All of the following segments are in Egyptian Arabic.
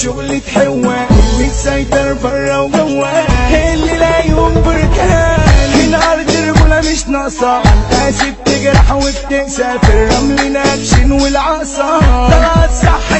شغلة حوان اللي تسيطر برا وجوا اللي لا يوم بركان هنا ارض الرجولة مش ناقصة القاسي بتجرح وبتنسى في الرمل نكشن والعصا طلعت صح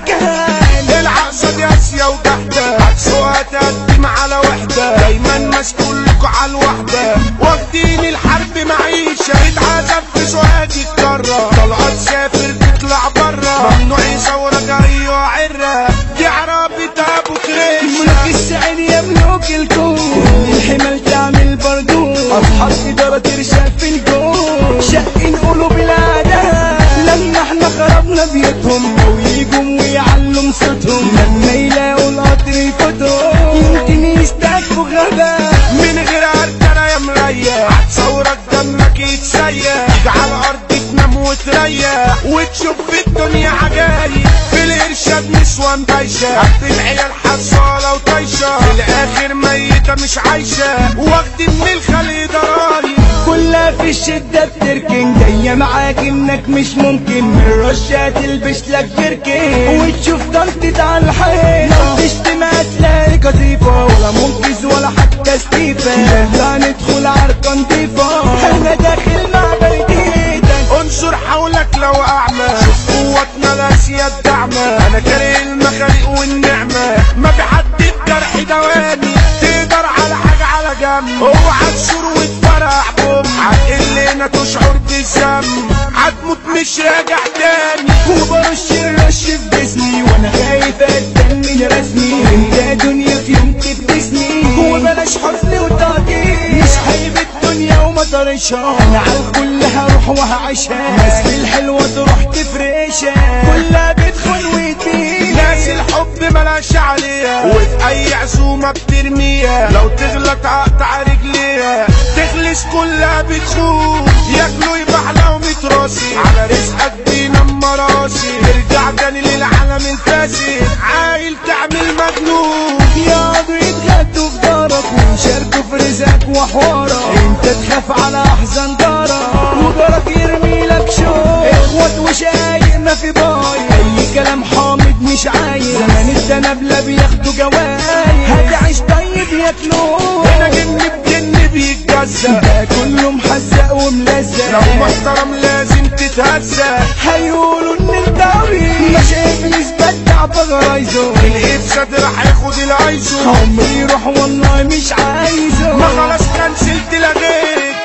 السكان العقصة دي اسيا وتحتة عكسوها تقدم على وحدة دايما مسؤول لكوا على الوحدة واخدين الحرب معيشة اتعذب في سوهاج الكرة طلعت سافر تطلع برا ممنوع يصورك ايوه عرة دي عربي ابو كريشة ملك السعيد يملك الكون الحمل تعمل بردون اصحاب ادارة ترشق في الجون شقين قلوب العداء لما احنا خربنا بيوتهم ويجوا ويعلوا صوتهم لما يلاقوا القطر يفوتهم يمكن يستكفوا غباء من غير عركنة يا مريح هتصورك دمك يتسيح تيجي على الارض تنام وتريح وتشوف في الدنيا عجايب في الارشاد نسوان بايشة قد العيال حصالة وطايشة في الاخر ميتة مش عايشة واخدين من الخلق ضرايب كلها في الشدة بتركن جاية معاك انك مش ممكن من رشة تلبس لك بركن وتشوف ضغطة على الحيط لو تشتم هتلاقي قطيفة ولا منقذ ولا حتى ستيفة لا ندخل عركة نضيفة انا داخل مع بيتيتك انظر حولك لو اعمى شوف قوتنا الاسيا الدعمة انا كاره المخاليق والنعمة ما في حد بجرح دواني تقدر على حاجة على جنب اوعى تشور وتفرح بوم هتقلنا تشعر بالذنب هتموت مش راجع تاني وبرش الرش في جسمي وانا خايف اتدم من رسمي انت دنيا في يوم تبتسني وبلاش حزن وتعطيل مش حيب الدنيا وما طرشها انا على الكل هروح وهعيشها ناس الحلوة تروح تفرشها كلها بتخون وتبيل ناس الحب ملاش عليها وفي اي عزومة بترميها لو تغلط اقطع رجليها تخلص كلها بتخون ياكلوا يبحلقوا متراسي على رزقك بينام راسي ارجع تاني للعالم الفاسد عايل تعمل مجنون يقعدوا يتغدوا في دارك ويشاركوا في رزقك وحوارك انت تخاف على احزان دارك وجارك يرمي لك شوق اخوات وشايق ما في باي اي كلام حامض مش عايز زمان الدنابلة بياخدوا جواي هتعيش طيب ياكلوه هنا جن بجن بيتجزأ ده كله محزق وملزق لو محترم لازم تتهزأ هيقولوا ان انت عبيط ما شايف نسبة تعب غرايزه الافساد راح ياخد الايزو عمري يروح والله مش عايزه ما خلاص كنسلت لغيت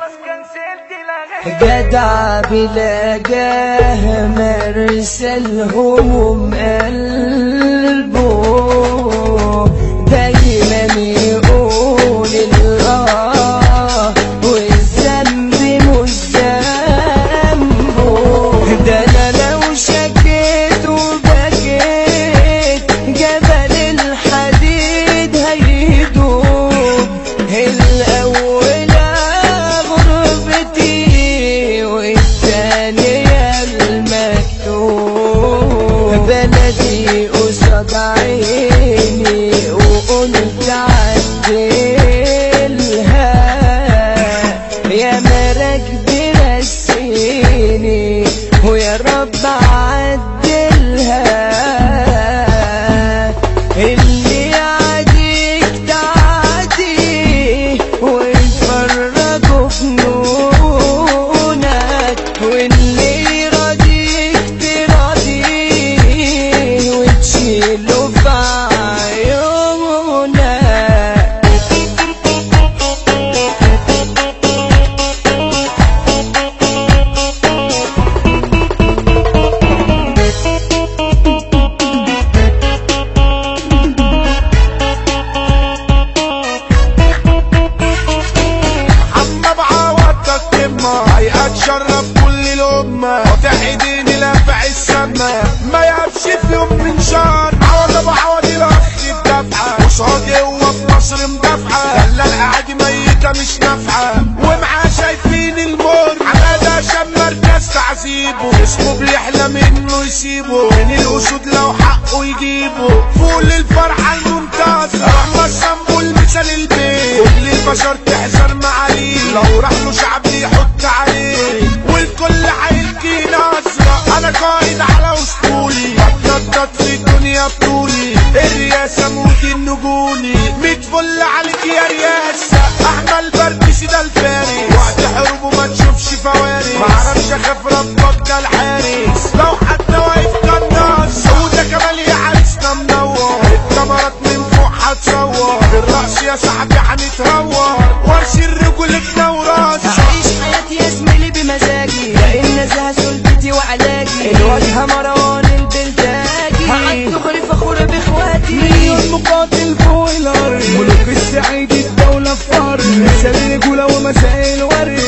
جدع بلا جاه مرسل هموم قلبه دايما يقول الله والذنب مش ذنبه ده انا لو شكيت وبكيت جبل الحديد هيدوب الأولى غربتي والثانية المكتوب بلدي قصاد عيني وقلت عدلها يا مرق برسيني ويا رب عدلها اللي يعديك تعدي ويفرجوا في نونك واللي يراضيك تراضيه وتشيله في عيونك عم بعوضك كلمة هيئة تشرف كل الأمة قاطع ايديني لافع السما ما يعرفش في يوم من شهر عوض ابو عوض الاخ الدفعة قصادي هو في مصر مدافعة خلى القعد ميتة مش نافعة ومعاه شايفين المر عمادة شم مركز تعذيبه اسمه بيحلم انه يسيبه من الاسود لو حقه يجيبه فوق الفرحة الممتازة رحمة الصنبو المثال البيت كل البشر تحذر معاليه لو راح له شعب يحط عليه والكل هيلقي نظرة انا قايد على اسطولي بتنطط في الدنيا بطولي عارف ربك ده الحارس لو حد واقف قناص وده كمان يا عريسنا منور الكاميرات من فوق هتصور الرقص يا صاحبي هنتهور ورش الرجل وراس هعيش حياتي يا زميلي بمزاجي لان نزهة سلطتي وعلاجي الواجهة مروان البلداجي قعدت دغري فخور باخواتي مليون مقاتل فوق الارض ملوك السعيد الدولة في ارض مثال الرجولة ومساء الورد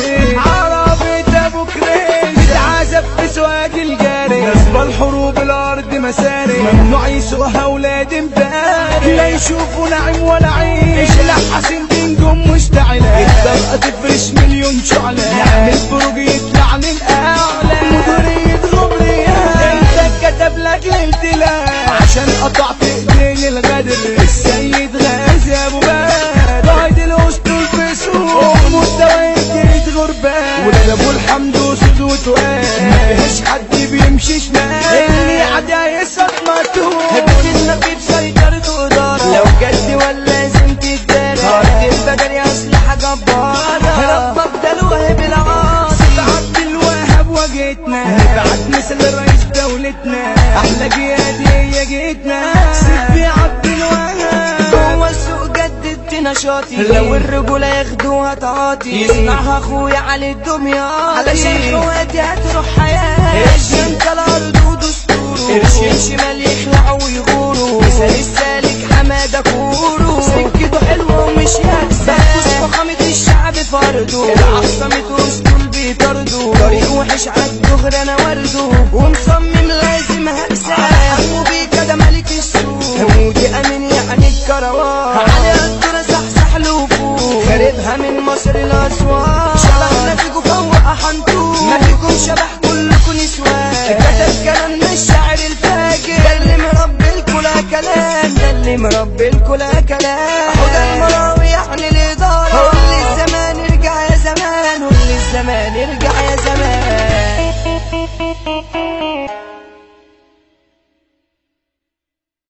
عربة ابو كريش بتعذب في سواق الجاري نسبة الحروب الارض مساري ممنوع يسوقها ولاد امبارح لا يشوفوا نعيم ولا عيش لا حسين تنجم مشتعلة الطلقة تفرش مليون شعلة نعمل بروج يطلع للأعلى مديرية غبرية انت كتب لك الالتلاف عشان قطعت ايدين الغدر السيد غازي ابو بكر قائد الاسطول في سوق مستوى جيت غربان ولاد ابو الحمد وسود وتقال ما فيهاش حد بيمشي شمال اللي عدا يسقط مطوح هبت النقيب سيطرة إدارة لو جد ولا لازم تتدارى هارد البدر يا أسلحة جبارة ربك ده الوهاب العاصي عبد الوهاب واجهتنا نبعت مثل رئيس دولتنا احلى جيادي هي جيتنا سيدي عبد الوهاب جوه السوق جددت نشاطي لو الرجولة ياخدوها تعاطي يصنعها اخويا علي الدمياطي علشان خواتي هتروح حياتي قرشين الارض ودستوره قرشين شمال يخلعوا ويغوروا مثال السالك حمادة كورو سكته حلوة ومش يأسى فخامة الشعب فرده العصمة اسطول بيطرده طريق وحش عالدغري انا ورده ومصمم لازم هكسب حمو بيكا ده ملك السوق مودي امين يعني الكروان على الدرة صحصح لوفوق خاربها من مصر لأسوان شبحنا فيكو فوق حنطوق ما فيكم شبح كلكم نسوان كتب كلام من الشاعر الفاجر ده اللي مربي الكل كلام ده اللي مربي الكل كلام